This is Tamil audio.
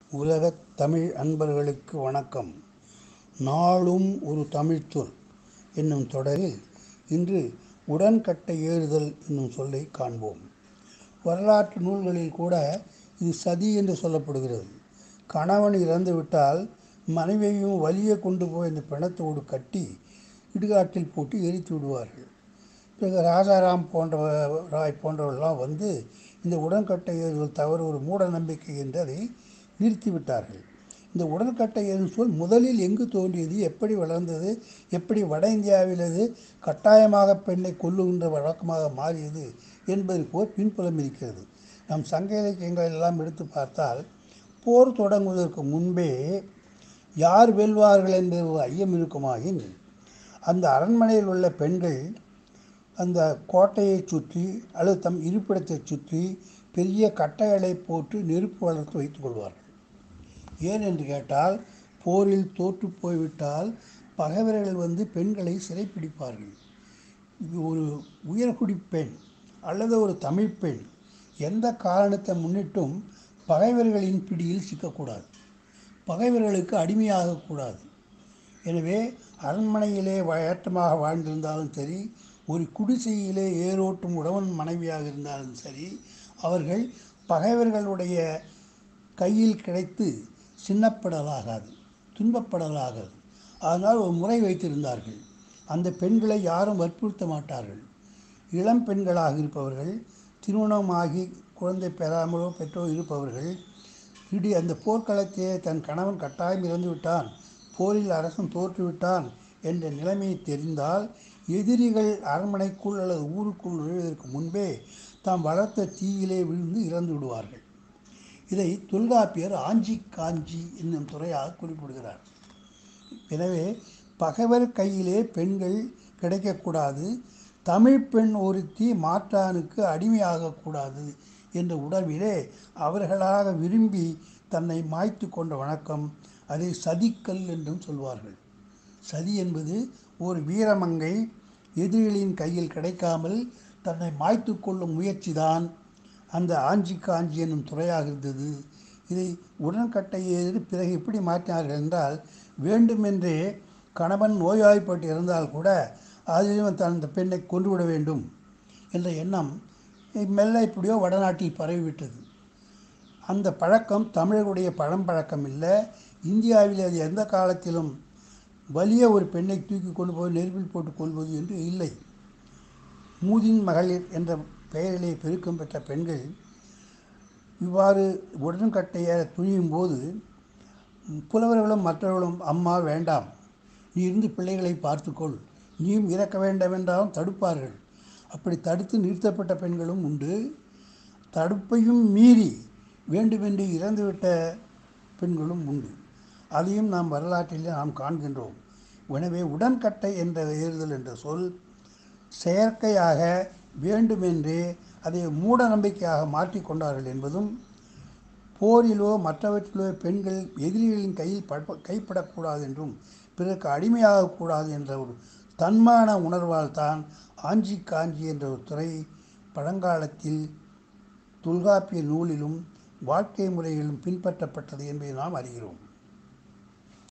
உலகத் தமிழ் அன்பர்களுக்கு வணக்கம் நாளும் ஒரு தமிழ்ச்சொல் என்னும் தொடரில் இன்று உடன்கட்டை ஏறுதல் என்னும் சொல்லை காண்போம் வரலாற்று நூல்களில் கூட இது சதி என்று சொல்லப்படுகிறது கணவன் இறந்துவிட்டால் மனைவியையும் வலிய கொண்டு போய் அந்த பிணத்தோடு கட்டி இடுகாட்டில் போட்டு எரித்து விடுவார்கள் பிறகு ராஜாராம் போன்ற ராய் போன்றவர்கள்லாம் வந்து இந்த உடன்கட்டை ஏறுதல் தவறு ஒரு மூட நம்பிக்கை என்று அதை நிறுத்திவிட்டார்கள் இந்த உடன்கட்டை ஏறும் சொல் முதலில் எங்கு தோன்றியது எப்படி வளர்ந்தது எப்படி வட இந்தியாவில் அது கட்டாயமாக பெண்ணை கொல்லுகின்ற வழக்கமாக மாறியது என்பதற்கு ஒரு பின்புலம் இருக்கிறது நம் சங்க இலக்கியங்கள் எல்லாம் எடுத்து பார்த்தால் போர் தொடங்குவதற்கு முன்பே யார் வெல்வார்கள் என்ற ஒரு ஐயம் இருக்குமாயின் அந்த அரண்மனையில் உள்ள பெண்கள் அந்த கோட்டையை சுற்றி அல்லது தம் இருப்பிடத்தை சுற்றி பெரிய கட்டைகளை போட்டு நெருப்பு வளர்த்து வைத்துக் கொள்வார்கள் ஏன் என்று கேட்டால் போரில் தோற்று போய்விட்டால் பகைவர்கள் வந்து பெண்களை சிறைப்பிடிப்பார்கள் இது ஒரு உயர்குடி பெண் அல்லது ஒரு தமிழ் பெண் எந்த காரணத்தை முன்னிட்டும் பகைவர்களின் பிடியில் சிக்கக்கூடாது பகைவர்களுக்கு அடிமையாகக்கூடாது எனவே அரண்மனையிலே ஏற்றமாக வாழ்ந்திருந்தாலும் சரி ஒரு குடிசையிலே ஏரோட்டும் உழவன் மனைவியாக இருந்தாலும் சரி அவர்கள் பகைவர்களுடைய கையில் கிடைத்து சின்னப்படலாகாது துன்பப்படலாகாது அதனால் ஒரு முறை வைத்திருந்தார்கள் அந்த பெண்களை யாரும் வற்புறுத்த மாட்டார்கள் இளம் பெண்களாக இருப்பவர்கள் திருமணமாகி குழந்தை பெறாமலோ பெற்றோ இருப்பவர்கள் இடி அந்த போர்க்களத்திலே தன் கணவன் கட்டாயம் இறந்து விட்டான் போரில் அரசன் தோற்றுவிட்டான் என்ற நிலைமையை தெரிந்தால் எதிரிகள் அரண்மனைக்குள் அல்லது ஊருக்குள் நுழைவதற்கு முன்பே தாம் வளர்த்த தீயிலே விழுந்து இறந்து விடுவார்கள் இதை தொல்காப்பியர் ஆஞ்சி காஞ்சி என்னும் துறையாக குறிப்பிடுகிறார் எனவே பகைவர் கையிலே பெண்கள் கிடைக்கக்கூடாது தமிழ் பெண் ஒருத்தி மாற்றானுக்கு அடிமையாகக்கூடாது என்ற உணர்விலே அவர்களாக விரும்பி தன்னை மாய்த்து கொண்ட வணக்கம் அதை சதிக்கல் என்றும் சொல்வார்கள் சதி என்பது ஒரு வீரமங்கை எதிரிகளின் கையில் கிடைக்காமல் தன்னை மாய்த்து கொள்ளும் முயற்சி தான் அந்த ஆஞ்சி காஞ்சி என்னும் துறையாக இருந்தது இதை உடன்கட்டை ஏறி பிறகு எப்படி மாற்றினார்கள் என்றால் வேண்டுமென்றே கணவன் நோய்வாய்ப்பட்டு இருந்தால் கூட அதிலும் தன் அந்த பெண்ணை கொன்றுவிட வேண்டும் என்ற எண்ணம் மெல்ல இப்படியோ வடநாட்டில் பரவிவிட்டது அந்த பழக்கம் தமிழர்களுடைய பழம்பழக்கம் இல்லை இந்தியாவில் அது எந்த காலத்திலும் வலிய ஒரு பெண்ணை தூக்கி கொண்டு போய் நெருப்பில் போட்டு கொள்வது என்று இல்லை மூதின் மகளிர் என்ற பெயரிலே பெருக்கம் பெற்ற பெண்கள் இவ்வாறு உடன்கட்டைய துணியும் போது புலவர்களும் மற்றவர்களும் அம்மா வேண்டாம் நீ இருந்து பிள்ளைகளை பார்த்துக்கொள் நீயும் இறக்க வேண்டாம் என்றாலும் தடுப்பார்கள் அப்படி தடுத்து நிறுத்தப்பட்ட பெண்களும் உண்டு தடுப்பையும் மீறி வேண்டுமென்று இறந்துவிட்ட பெண்களும் உண்டு அதையும் நாம் வரலாற்றில் நாம் காண்கின்றோம் எனவே உடன்கட்டை என்ற ஏறுதல் என்ற சொல் செயற்கையாக வேண்டுமென்றே அதை மூட நம்பிக்கையாக மாற்றிக்கொண்டார்கள் என்பதும் போரிலோ மற்றவற்றிலோ பெண்கள் எதிரிகளின் கையில் கைப்படக்கூடாது என்றும் பிறருக்கு அடிமையாகக்கூடாது என்ற ஒரு தன்மான உணர்வால் தான் ஆஞ்சி காஞ்சி என்ற ஒரு துறை பழங்காலத்தில் தொல்காப்பிய நூலிலும் வாழ்க்கை முறையிலும் பின்பற்றப்பட்டது என்பதை நாம் அறிகிறோம்